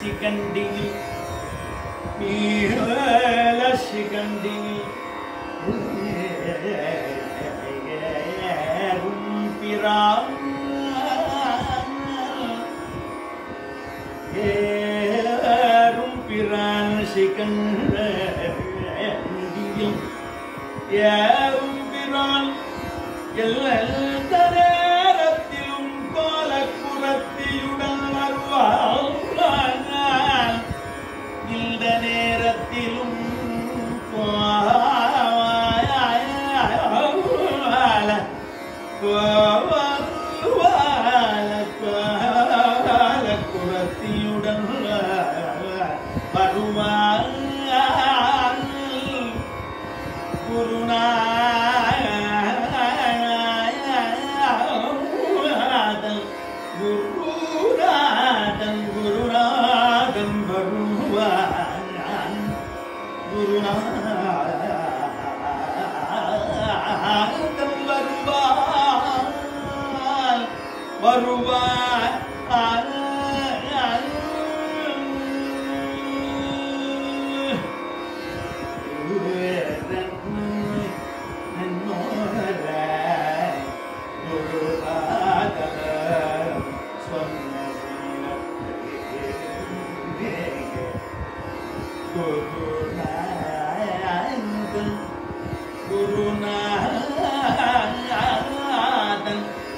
சிகண்டினி நீல சிகண்டினி பிரான் ஏறும் பிரான் சிகண்டியில் ஏறும் பிரான் எந்த நேரத்திலும் கோலக்குரத்தியுடன் வருவான் இந்த நேரத்திலும் கோல கோவால கோலக்குரத்தியுடன் வருவான் குருநாதன் குருநாதன் குருநாதன் வருவான் குருநாதன் வருவான் வருவான் குருநாதன்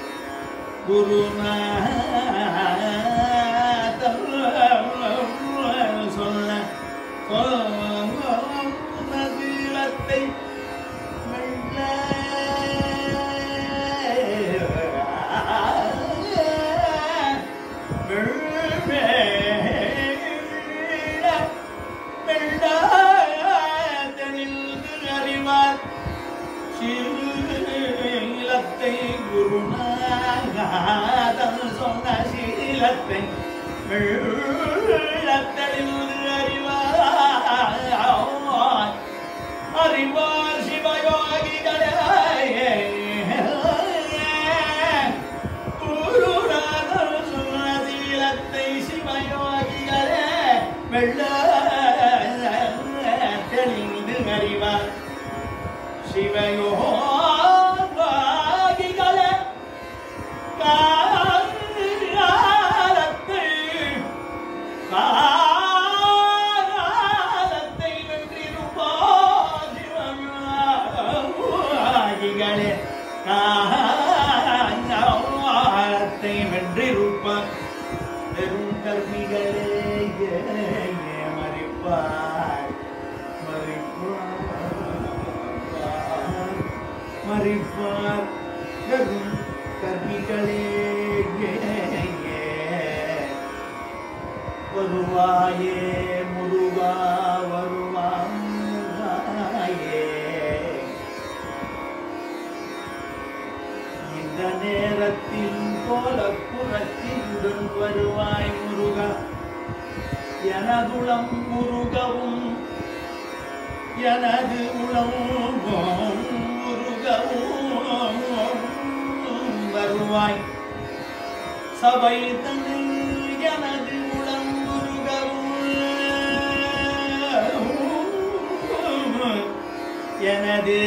குருநாதன் சொல்ல சொன்னதீளத்தை மெல்ல மெல்ல மெல்ல தெளிந்து அறிவார் சீலத்தை குருநாதன் சொன்ன சீலத்தை வெள்ளத்தெளிந்து அறிவார் அறிவார் சிவயோகிகளே குருநாதன் சொன்ன சீலத்தை சிவயோகிகளே வெள்ள தெளிந்து அறிவார் சிவயோகிகளே காலத்தை காலத்தை வென்றிருப்பார் சிவயோகிகளே காலத்தை வென்றிருப்பார் பெரும் கர்மிகளே மறிப்பார் மறிப்பார் மறிப்பார் வெறும் கர்மிகளே வருவாயே முருகா வருவாயே இந்த நேரத்தில் போல புறத்தியுடன் வருவாய் முருகா எனதுளம் முருகவும் எனது உளம் முருகவும் வருவாய் சபை தன்னில் எனது உளம் முருகவும் எனது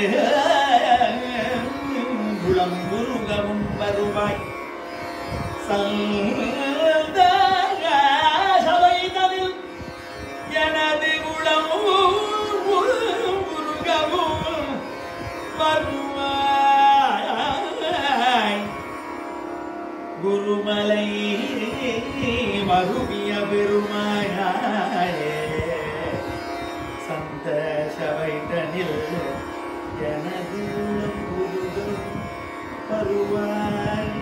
உளம் முருகவும் வருவாய் சந்த சபைதனில் எனது உளம் முருகவும் வருவாய் குருமலை மருவிய பெருமாயே சந்த சபைதனில் எனது உளம் முருகவும் வருவாய்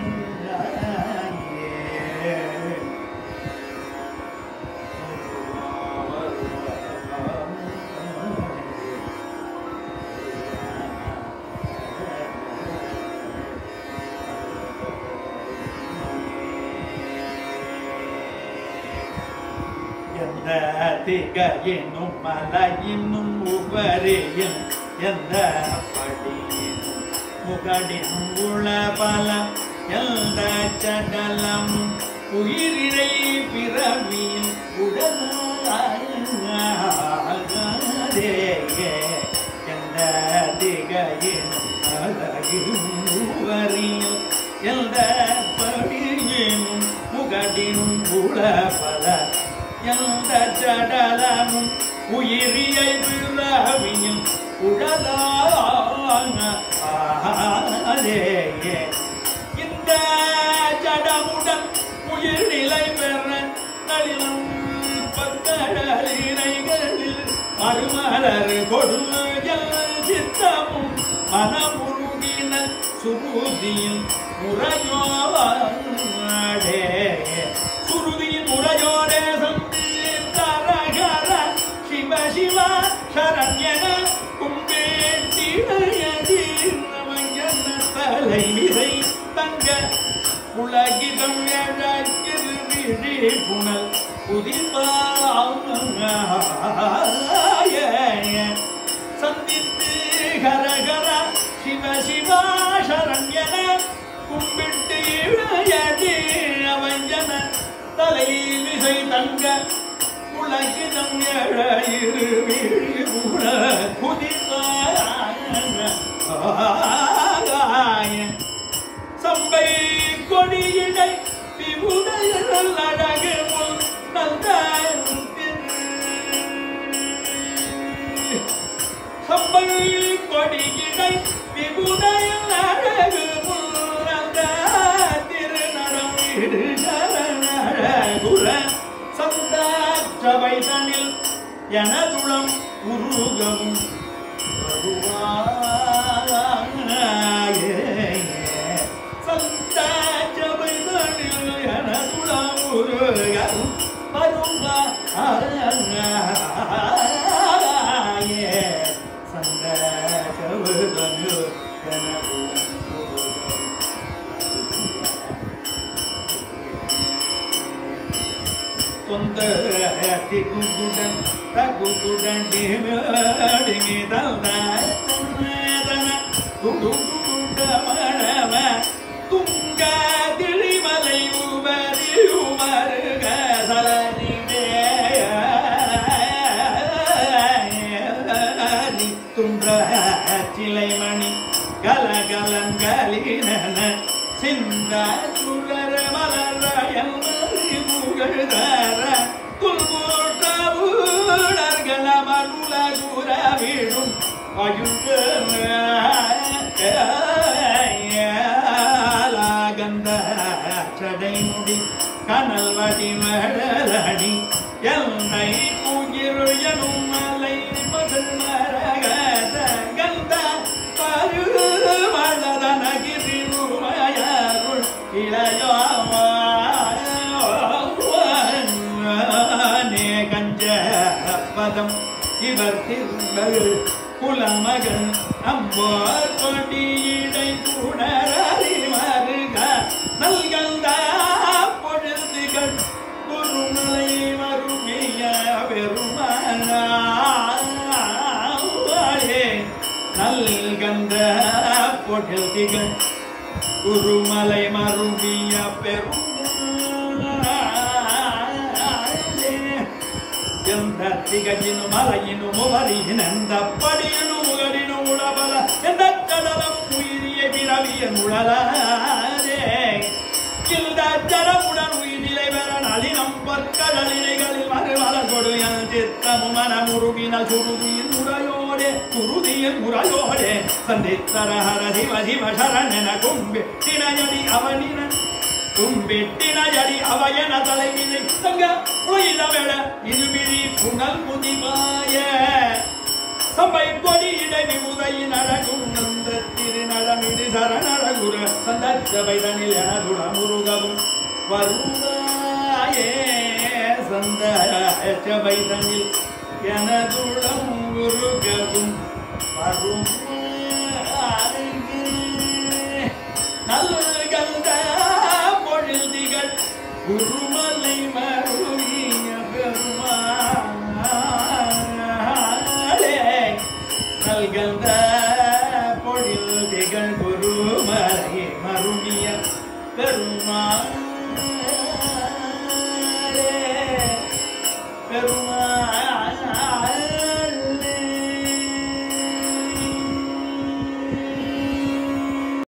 எந்த திக என்னும் மலையினும் உபரியின் எந்த படியினும் முகடினும் உளபல எந்த சகலம் உயிரிழை பிறவியில் உடனே எந்த திகையின் அழகு மூவரியில் எந்த படியினும் முகடினும் புலபல எந்த ஜடலமும் உயிரியை பிறவியில் உடலான ஆதேயே இந்த ஜடமுடன் உயிர் நிலை பெற நளினம் பக்கடலினைகளில் மறுமலர் கொடுமைகள் சித்தமும் மனமுருகின சுருதியில் முறையோடே சுருதியின் முறையோடே சந்தரகர சிவ சிவ சரண்யன கும்பேட்டியதீர்ணமங்கன தலை விதை தங்க உலகிடம் எழகிருவிழி புனல் புதிப்பாய சந்தித்து ஹரஹர சிவ சிவா சரண்யன கும்பிட்டு இழையடி அவஞ்சன தலை விசை தங்க உலகிடம் எழகிருவிழி புனல் புதிப்பாய சம்பை கொடியிடை விபுடையல் அழகு முன் நல்ல சம்பை கொடியிடை விபுடையல் அழகு முன் நல்ல திருநடம் இடு சரணகுர சந்தாற்றவை தனில் எனதுளம் உருகவும் குங்குடன் தகுகுடன் டிமிடிங்கி தந்தாய் குடுகுடுடமணவ துங்க திரிமலை உபரி உமருக சலனிவே துன்ற சிலைமணி கலகலங்களின சிந்த சுடர மலரயல் புகழ்தர துல்பூட்டவுடர்கள மருள குரவிடும் அயுகந்த சடைமுடி கனல் வடி மடலடி எல்லை பூகிருயனும் மலை மகள் மரகத கந்த பருவளதனகிரி உமையருள் இளையோ கஞ்ச பதம் இவர் திருமகள் குலமகள் அம்போர் கொடியிடை குணரறி மருக நல்கந்த பொழுதுகள் குருமலை மருமிய பெருமானே நல்கந்த பொழுதுகள் குருமலை மருமிய பெருமானே எந்த திகையினு மலையினு முவரியினெந்த படியினு முகடினு உளபல எந்த கடலம் உயிரிய பிறவிய முழலாரே இந்த ஜடமுடன் உயிரிலை பெற நளினம் பற்கடலினைகளில் மறுவல கொடுயல் சித்தமு மனமுருகின சுருதியின் முறையோடே குருதியின் முறையோடே சந்தித்தர ஹர சிவ சிவ சரணன கும்பி தினயடி அவனின கும்பிட்டினயடி அவையன தலைவினை தங்க உயிர வேட இருவிழி புனல் முதிமாய சபை கொடி இடவி உதயின் அழகும் நந்த திருநடமிடு சரணழகுர சந்தச்சபை தனில் எனதுட முருகவும் வருவாயே சந்தச்சபை தனில் எனதுடம் முருகவும் வருவாயே நல்லகந்த பொழுதிகள் குருமலை மருளிய பெருமாளே நல்கந்த பொழுதிகள் குருமலை மருளிய பெருமாளே பெரும்